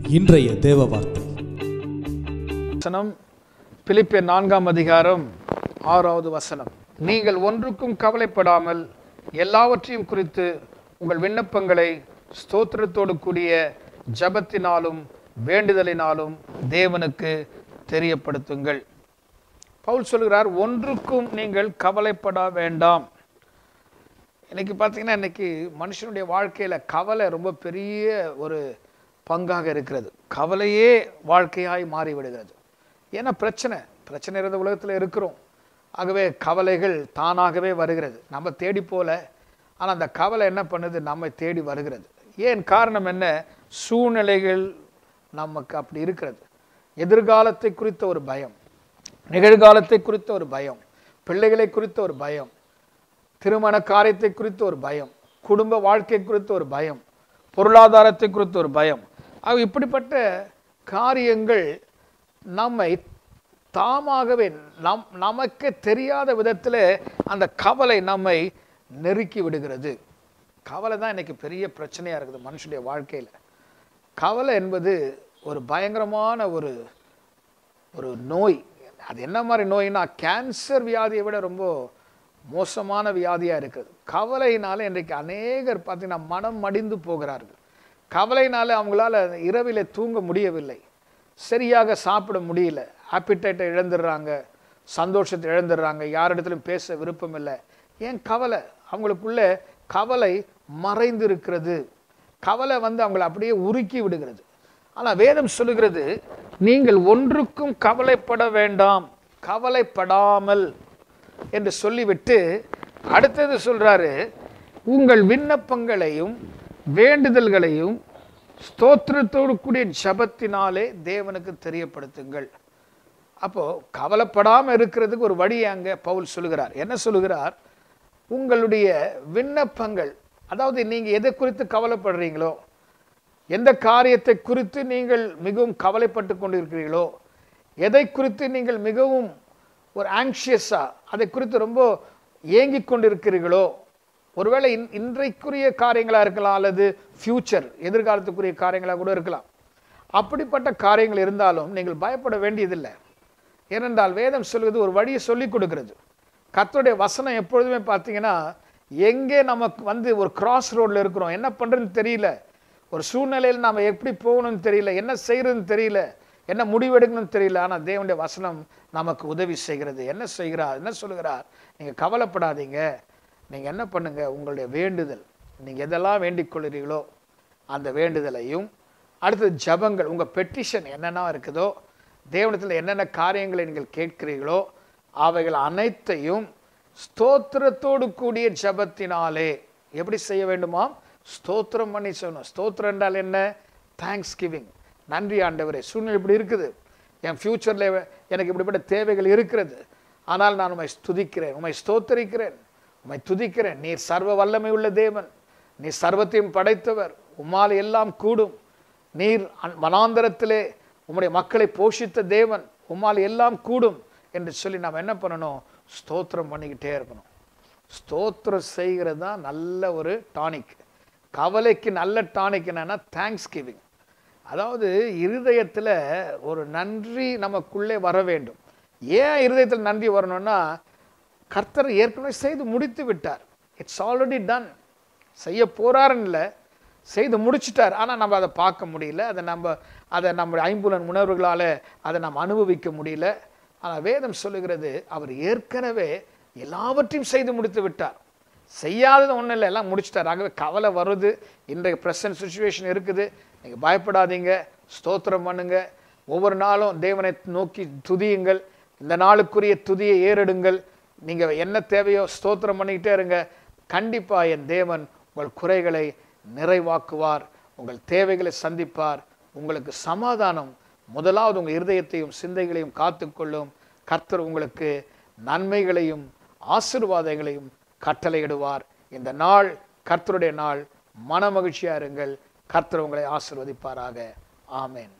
இன்றைய தேவ வார்த்தை வசனம் பிலிப்பியர் நான்காம் அதிகாரம் ஆறாவது வசனம் நீங்கள் ஒன்றுக்கும் கவலைப்படாமல் எல்லாவற்றையும் குறித்து உங்கள் விண்ணப்பங்களை ஸ்தோத்திரத்தோடு கூடிய ஜபத்தினாலும் வேண்டுதலினாலும் தேவனுக்கு தெரியப்படுத்துங்கள் பவுல் சொல்கிறார் ஒன்றுக்கும் நீங்கள் கவலைப்பட வேண்டாம் இன்னைக்கு பார்த்தீங்கன்னா இன்னைக்கு மனுஷனுடைய வாழ்க்கையில் கவலை ரொம்ப பெரிய ஒரு பங்காக இருக்கிறது கவலையே வாழ்க்கையாய் மாறிவிடுகிறது ஏன்னா பிரச்சனை பிரச்சனை இருந்த உலகத்தில் இருக்கிறோம் ஆகவே கவலைகள் தானாகவே வருகிறது நம்ம தேடி போல ஆனால் அந்த கவலை என்ன பண்ணுது நம்மை தேடி வருகிறது ஏன் காரணம் என்ன சூழ்நிலைகள் நமக்கு அப்படி இருக்கிறது எதிர்காலத்தை குறித்த ஒரு பயம் நிகழ்காலத்தை குறித்த ஒரு பயம் பிள்ளைகளை குறித்த ஒரு பயம் திருமண காரியத்தை குறித்து ஒரு பயம் குடும்ப வாழ்க்கை குறித்து ஒரு பயம் பொருளாதாரத்தை குறித்து ஒரு பயம் ஆக இப்படிப்பட்ட காரியங்கள் நம்மை தாமாகவே நம் நமக்கு தெரியாத விதத்தில் அந்த கவலை நம்மை நெருக்கி விடுகிறது கவலை தான் இன்னைக்கு பெரிய பிரச்சனையாக இருக்குது மனுஷனுடைய வாழ்க்கையில் கவலை என்பது ஒரு பயங்கரமான ஒரு ஒரு நோய் அது என்ன மாதிரி நோய்னா கேன்சர் வியாதியை விட ரொம்ப மோசமான வியாதியாக இருக்குது கவலையினால இன்றைக்கு அநேகர் பார்த்தீங்கன்னா மனம் மடிந்து போகிறார்கள் கவலையினால அவங்களால இரவிலே தூங்க முடியவில்லை சரியாக சாப்பிட முடியல ஆப்பிடைட்டை இழந்துடுறாங்க சந்தோஷத்தை இழந்துடுறாங்க யாரிடத்திலும் பேச விருப்பம் இல்லை ஏன் கவலை அவங்களுக்குள்ள கவலை மறைந்து இருக்கிறது கவலை வந்து அவங்களை அப்படியே உருக்கி விடுகிறது ஆனால் வேதம் சொல்லுகிறது நீங்கள் ஒன்றுக்கும் கவலைப்பட வேண்டாம் கவலைப்படாமல் என்று சொல்லிவிட்டு அடுத்தது சொல்றாரு உங்கள் விண்ணப்பங்களையும் வேண்டுதல்களையும் ஸ்தோத்திரத்தோடு கூடிய ஜபத்தினாலே தேவனுக்கு தெரியப்படுத்துங்கள் அப்போ கவலைப்படாமல் இருக்கிறதுக்கு ஒரு வழி அங்கே பவுல் சொல்லுகிறார் என்ன சொல்லுகிறார் உங்களுடைய விண்ணப்பங்கள் அதாவது நீங்கள் எதை குறித்து கவலைப்படுறீங்களோ எந்த காரியத்தை குறித்து நீங்கள் மிகவும் கவலைப்பட்டு கொண்டிருக்கிறீர்களோ எதை குறித்து நீங்கள் மிகவும் ஒரு ஆங்ஷியஸாக அதை குறித்து ரொம்ப ஏங்கி கொண்டிருக்கிறீர்களோ ஒருவேளை இன் இன்றைக்குரிய காரியங்களாக இருக்கலாம் அல்லது ஃப்யூச்சர் எதிர்காலத்துக்குரிய காரியங்களாக கூட இருக்கலாம் அப்படிப்பட்ட காரியங்கள் இருந்தாலும் நீங்கள் பயப்பட வேண்டியதில்லை ஏனென்றால் வேதம் சொல்வது ஒரு வழியை சொல்லி கொடுக்கிறது கர்த்தருடைய வசனம் எப்பொழுதுமே பார்த்தீங்கன்னா எங்கே நமக்கு வந்து ஒரு கிராஸ் ரோடில் இருக்கிறோம் என்ன பண்ணுறதுன்னு தெரியல ஒரு சூழ்நிலையில் நாம் எப்படி போகணும்னு தெரியல என்ன செய்யறதுன்னு தெரியல என்ன முடிவெடுக்கணும்னு தெரியல ஆனால் தேவனுடைய வசனம் நமக்கு உதவி செய்கிறது என்ன செய்கிறார் என்ன சொல்லுகிறார் நீங்கள் கவலைப்படாதீங்க நீங்கள் என்ன பண்ணுங்க உங்களுடைய வேண்டுதல் நீங்கள் எதெல்லாம் வேண்டிக் கொள்கிறீர்களோ அந்த வேண்டுதலையும் அடுத்தது ஜபங்கள் உங்கள் பெட்டிஷன் என்னென்ன இருக்குதோ தேவனத்தில் என்னென்ன காரியங்களை நீங்கள் கேட்கிறீர்களோ அவைகள் அனைத்தையும் ஸ்தோத்திரத்தோடு கூடிய ஜபத்தினாலே எப்படி செய்ய வேண்டுமாம் ஸ்தோத்திரம் பண்ணி சொல்லணும் ஸ்தோத்திரம் என்றால் என்ன தேங்க்ஸ் கிவிங் நன்றி ஆண்டவரே சூழ்நிலை இப்படி இருக்குது என் ஃப்யூச்சரில் எனக்கு இப்படிப்பட்ட தேவைகள் இருக்கிறது ஆனால் நான் உம்மை துதிக்கிறேன் உம்மை ஸ்தோத்தரிக்கிறேன் உம்மை துதிக்கிறேன் நீர் சர்வ வல்லமை உள்ள தேவன் நீ சர்வத்தையும் படைத்தவர் உம்மால் எல்லாம் கூடும் நீர் அன்- வனாந்தரத்திலே உம்முடைய மக்களை போஷித்த தேவன் உம்மால் எல்லாம் கூடும் என்று சொல்லி நாம் என்ன பண்ணணும் ஸ்தோத்திரம் பண்ணிக்கிட்டே இருக்கணும் ஸ்தோத்திரம் செய்கிறது தான் நல்ல ஒரு டானிக் கவலைக்கு நல்ல டானிக் என்னன்னா தேங்க்ஸ் கிவிங் அதாவது இருதயத்தில் ஒரு நன்றி நமக்குள்ளே வர வேண்டும் ஏன் இருதயத்தில் நன்றி வரணும்னா கர்த்தர் ஏற்கனவே செய்து முடித்து விட்டார் இட்ஸ் ஆல்ரெடி டன் செய்ய போறாருன்னு இல்லை செய்து முடிச்சிட்டார் ஆனால் நம்ம அதை பார்க்க முடியல அதை நம்ம அதை நம்ம ஐம்புலன் உணர்வுகளால் அதை நாம் அனுபவிக்க முடியல ஆனால் வேதம் சொல்லுகிறது அவர் ஏற்கனவே எல்லாவற்றையும் செய்து முடித்து விட்டார் செய்யாதது ஒன்றும் இல்லை எல்லாம் முடிச்சிட்டார் ஆகவே கவலை வருது இன்றைய ப்ரெசன்ட் சுச்சுவேஷன் இருக்குது நீங்கள் பயப்படாதீங்க ஸ்தோத்திரம் பண்ணுங்க ஒவ்வொரு நாளும் தேவனை நோக்கி துதியுங்கள் இந்த நாளுக்குரிய துதியை ஏறெடுங்கள் நீங்கள் என்ன தேவையோ ஸ்தோத்திரம் பண்ணிக்கிட்டே இருங்க கண்டிப்பாக என் தேவன் உங்கள் குறைகளை நிறைவாக்குவார் உங்கள் தேவைகளை சந்திப்பார் உங்களுக்கு சமாதானம் முதலாவது உங்கள் இருதயத்தையும் சிந்தைகளையும் காத்துக்கொள்ளும் கர்த்தர் உங்களுக்கு நன்மைகளையும் ஆசீர்வாதங்களையும் கட்டளையிடுவார் இந்த நாள் கர்த்தருடைய நாள் மன மகிழ்ச்சியா இருங்கள் கர்த்தர் உங்களை ஆசீர்வதிப்பாராக ஆமென்